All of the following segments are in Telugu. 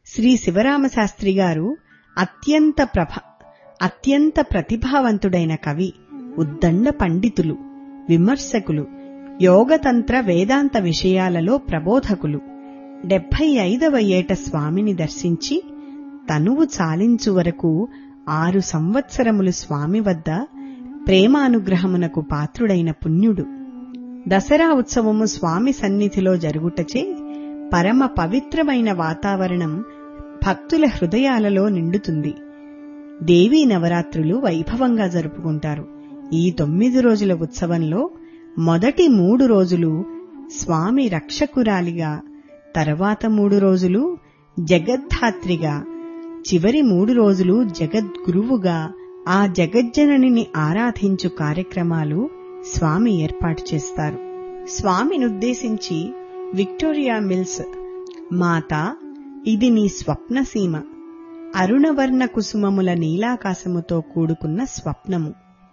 శ్రీ శివరామశాస్త్రి గారు అత్యంత ప్రభ అత్యంత ప్రతిభావంతుడైన కవి ఉద్దండ పండితులు విమర్శకులు యోగతంత్ర వేదాంత విషయాలలో ప్రబోధకులు డెబ్బై ఐదవ ఏట స్వామిని దర్శించి తనువు చాలించు వరకు ఆరు సంవత్సరములు స్వామి వద్ద ప్రేమానుగ్రహమునకు పాత్రుడైన పుణ్యుడు దసరా ఉత్సవము స్వామి సన్నిధిలో జరుగుటచే పరమ పవిత్రమైన వాతావరణం భక్తుల హృదయాలలో నిండుతుంది దేవీ నవరాత్రులు వైభవంగా జరుపుకుంటారు ఈ తొమ్మిది రోజుల ఉత్సవంలో మొదటి మూడు రోజులు స్వామి రక్షకురాలిగా తర్వాత మూడు రోజులు జగద్ధాత్రిగా చివరి మూడు రోజులు జగద్గురువుగా ఆ జగజ్జననిని ఆరాధించు కార్యక్రమాలు స్వామి ఏర్పాటు చేస్తారు స్వామినుద్దేశించి విక్టోరియా మిల్స్ మాత ఇది నీ స్వప్నసీమ అరుణవర్ణ కుసుమముల నీలాకాశముతో కూడుకున్న స్వప్నము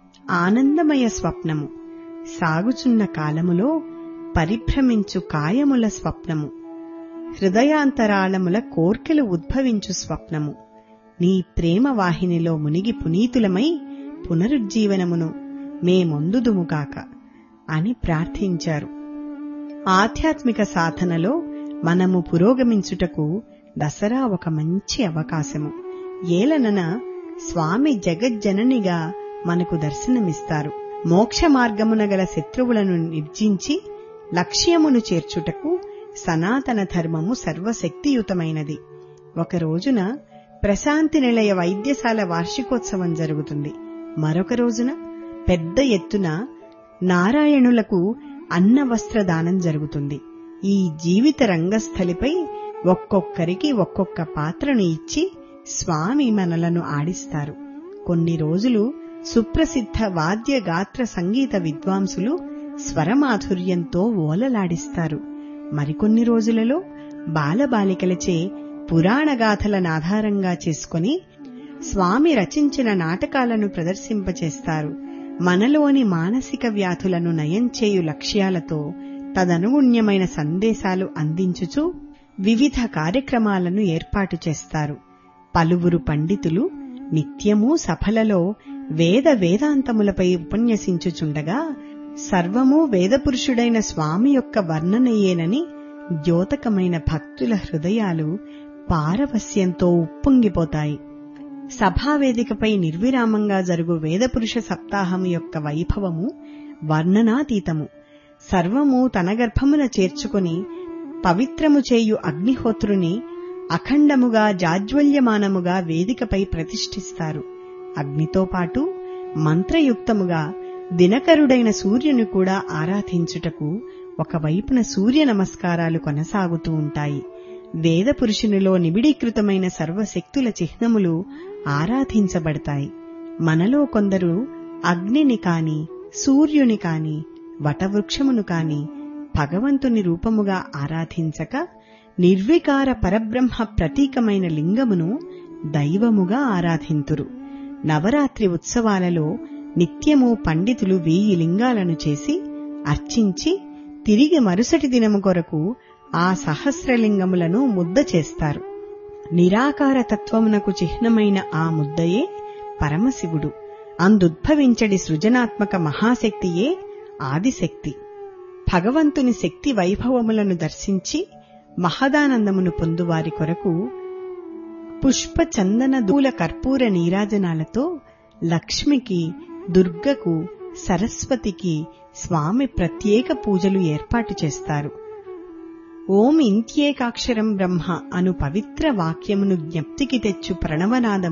ఆనందమయ స్వప్నము సాగుచున్న కాలములో పరిభ్రమించు కాయముల స్వప్నము హృదయాంతరాళముల కోర్కెలు ఉద్భవించు స్వప్నము నీ ప్రేమ వాహినిలో మునిగి పునీతులమై పునరుజ్జీవనమును మేమొందుదుముగాక అని ప్రార్థించారు ఆధ్యాత్మిక సాధనలో మనము పురోగమించుటకు దసరా ఒక మంచి అవకాశము ఏలనన స్వామి జగజ్జననిగా మనకు దర్శనమిస్తారు మోక్ష మార్గమున గల శత్రువులను నిర్జించి లక్ష్యమును చేర్చుటకు సనాతన ధర్మము సర్వశక్తియుతమైనది ఒక రోజున ప్రశాంతి నిలయ వైద్యశాల వార్షికోత్సవం జరుగుతుంది మరొక రోజున పెద్ద ఎత్తున నారాయణులకు అన్న వస్త్రదానం జరుగుతుంది ఈ జీవిత రంగస్థలిపై ఒక్కొక్కరికి ఒక్కొక్క పాత్రను ఇచ్చి స్వామి మనలను ఆడిస్తారు కొన్ని రోజులు సుప్రసిద్ధ వాద్య గాత్ర సంగీత విద్వాంసులు స్వరమాధుర్యంతో ఓలలాడిస్తారు మరికొన్ని రోజులలో బాలబాలికలచే పురాణగాథలనాధారంగా చేసుకుని స్వామి రచించిన నాటకాలను ప్రదర్శింపచేస్తారు మనలోని మానసిక వ్యాధులను నయం చేయు లక్ష్యాలతో తదనుగుణ్యమైన సందేశాలు అందించుచు వివిధ కార్యక్రమాలను ఏర్పాటు చేస్తారు పలువురు పండితులు నిత్యమూ సభలలో వేద వేదాంతములపై ఉపన్యసించుచుండగా సర్వము వేదపురుషుడైన స్వామి యొక్క వర్ణనయేనని ద్యోతకమైన భక్తుల హృదయాలు పారవస్యంతో ఉప్పొంగిపోతాయి సభావేదికపై నిర్విరామంగా జరుగు వేదపురుష సప్తాహము యొక్క వైభవము వర్ణనాతీతము సర్వము తన గర్భమున చేర్చుకుని పవిత్రము చేయు అగ్నిహోత్రుని అఖండముగా జాజ్వల్యమానముగా వేదికపై ప్రతిష్ఠిస్తారు అగ్నితో పాటు మంత్రయుక్తముగా దినకరుడైన సూర్యుని కూడా ఆరాధించుటకు ఒకవైపున సూర్య నమస్కారాలు కొనసాగుతూ ఉంటాయి వేద పురుషునిలో నిబిడీకృతమైన సర్వశక్తుల చిహ్నములు ఆరాధించబడతాయి మనలో కొందరు అగ్నిని కాని సూర్యుని కాని వటవృక్షమును కాని భగవంతుని రూపముగా ఆరాధించక నిర్వికార పరబ్రహ్మ ప్రతీకమైన లింగమును దైవముగా ఆరాధింతురు నవరాత్రి ఉత్సవాలలో నిత్యము పండితులు వెయ్యి లింగాలను చేసి అర్చించి తిరిగి మరుసటి దినము కొరకు ఆ సహస్రలింగములను ముద్ద చేస్తారు నిరాకార తత్వమునకు చిహ్నమైన ఆ ముద్దయే పరమశివుడు అందుద్భవించడి సృజనాత్మక మహాశక్తియే ఆదిశక్తి భగవంతుని శక్తి వైభవములను దర్శించి మహదానందమును పొందువారి కొరకు పుష్ప చందన దూల కర్పూర నీరాజనాలతో లక్ష్మికి దుర్గకు సరస్వతికి స్వామి ప్రత్యేక పూజలు ఏర్పాటు చేస్తారు ఓం ఇంత్యేకాక్షరం బ్రహ్మ అను పవిత్ర వాక్యమును జ్ఞప్తికి తెచ్చు ప్రణవనాదం